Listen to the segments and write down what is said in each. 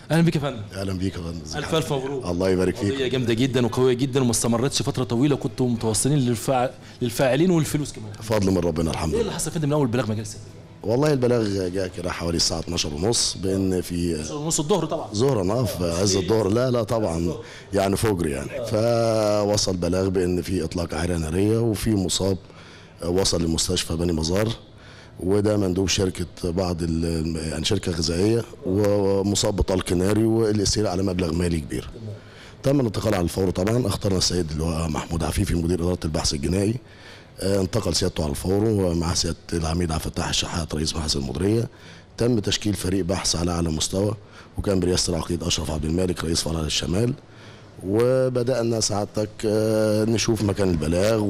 اهلا بك يا فندم اهلا بيك يا فندم الف الف مبروك الله يبارك قضيه فيك جامده جدا وقويه جدا وما استمرتش فتره طويله وكنتوا متوصلين للفاع... للفاعلين والفلوس كمان فضل من ربنا الحمد ايه لله اللي حصل يا فندم من اول بلاغ مجال السيد والله البلاغ جاء كده حوالي الساعه 12 ونص بان في نص الظهر طبعا ظهرا اه في عز الظهر لا لا طبعا يعني فجر يعني فوصل بلاغ بان في اطلاق عيره ناريه وفي مصاب وصل لمستشفى بني مزار وده مندوب شركه بعض ال- يعني شركه غذائيه ومصاب بطلق ناري والاستيلاء على مبلغ مالي كبير تم الانتقال على الفور طبعا اخترنا السيد اللي هو محمود عفيفي مدير اداره البحث الجنائي آه، انتقل سيادته على الفور ومع سياده العميد عبد الفتاح الشحات رئيس مباحث المديريه تم تشكيل فريق بحث على اعلى مستوى وكان برئاسه العقيد اشرف عبد المالك رئيس فرع الشمال وبدانا سعادتك آه، نشوف مكان البلاغ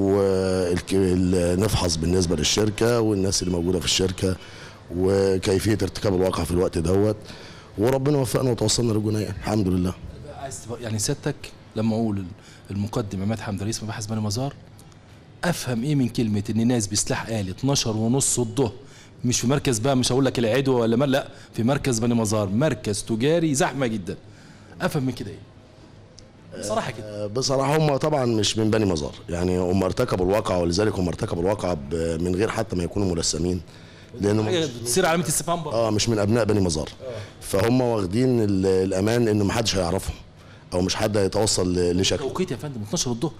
ونفحص بالنسبه للشركه والناس اللي موجوده في الشركه وكيفيه ارتكاب الواقع في الوقت دوت وربنا وفقنا وتوصلنا للجنايه الحمد لله عايز تبقى- يعني سيادتك لما اقول المقدم عماد حمد رئيس مباحث بني مزار افهم ايه من كلمه ان ناس بسلاح آلي 12 ونص الظهر مش في مركز بقى مش هقول لك العدوى ولا ما لا في مركز بني مزار مركز تجاري زحمه جدا افهم من كده ايه بصراحه كده آه، بصراحه هم طبعا مش من بني مزار يعني هم ارتكبوا الواقع ولذلك هم ارتكبوا الواقع ب- من غير حتى ما يكونوا ملثمين لانهم حاجه بتصير علامه استفهام برضه اه مش من ابناء بني مزار فهم واخدين ال- الامان ان محدش هيعرفهم او مش حد هيتوصل ل- لشكل توقيت يا فندم 12 الظهر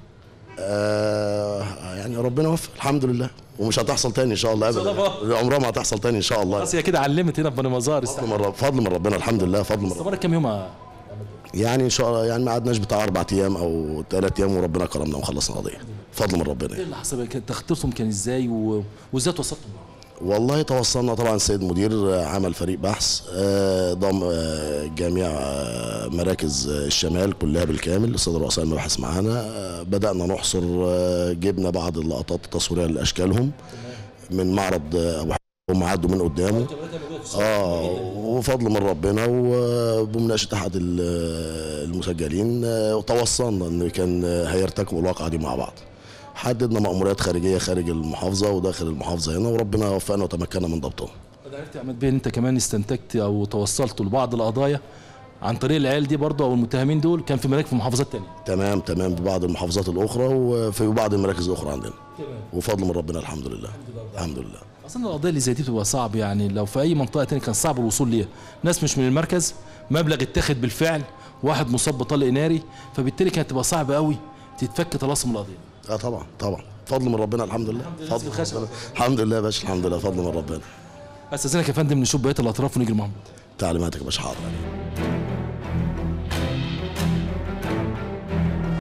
آه يعني ربنا وفق الحمد لله ومش هتحصل تاني ان شاء الله ابدا الله. عمرها ما هتحصل تاني ان شاء الله خلاص هي كده علمت هنا في بني مزار فضل من رب- فضل من ربنا الحمد لله فضل من ربنا استمر كام يوم يا- يعني ان شاء الله يعني ما قعدناش بتاع اربع ايام او ثلاث ايام وربنا كرمنا وخلصنا القضيه فضل من ربنا ايه اللي حصل كان تخطيطهم كان ازاي و... وازاي توصلتوا والله توصلنا طبعا السيد مدير آه، عمل فريق بحث آه، ضم آه، جميع آه، مراكز آه، الشمال كلها بالكامل السيد رؤساء المباحث معانا آه، بدأنا نحصر آه، جبنا بعض اللقطات التصويرية لأشكالهم من معرض آه، أبو حميد هم عدوا من قدامه اه وفضل من ربنا وبمناقشه احد ال- المسجلين آه، وتوصلنا ان كان آه، هيرتكبوا الواقعه دي مع بعض حددنا مأموريات خارجيه خارج المحافظه وداخل المحافظه هنا وربنا وفقنا وتمكنا من ضبطهم انا عرفت يا عماد بيه إن انت كمان استنتجت او توصلت لبعض القضايا عن طريق العيال دي برضه او المتهمين دول كان في مراكز في محافظات تانية تمام تمام ببعض المحافظات الاخرى وفي بعض المراكز الاخرى عندنا تمام وفضل من ربنا الحمد لله الحمد لله اصلا القضايا اللي زي دي بتبقى صعب يعني لو في اي منطقه تانية كان صعب الوصول ليها ناس مش من المركز مبلغ اتاخد بالفعل واحد مصاب بطلق ناري فبالتالي كانت تبقى صعبه قوي تتفك طلاسم القضيه اه طبعا طبعا فضل من ربنا الحمد لله لله، فضل الخشب. من ربنا. الحمد لله يا باشا الحمد لله فضل من ربنا استاذنك يا فندم نشوف بقيه الاطراف ونيجي لمحمد تعليماتك يا باشا حاضر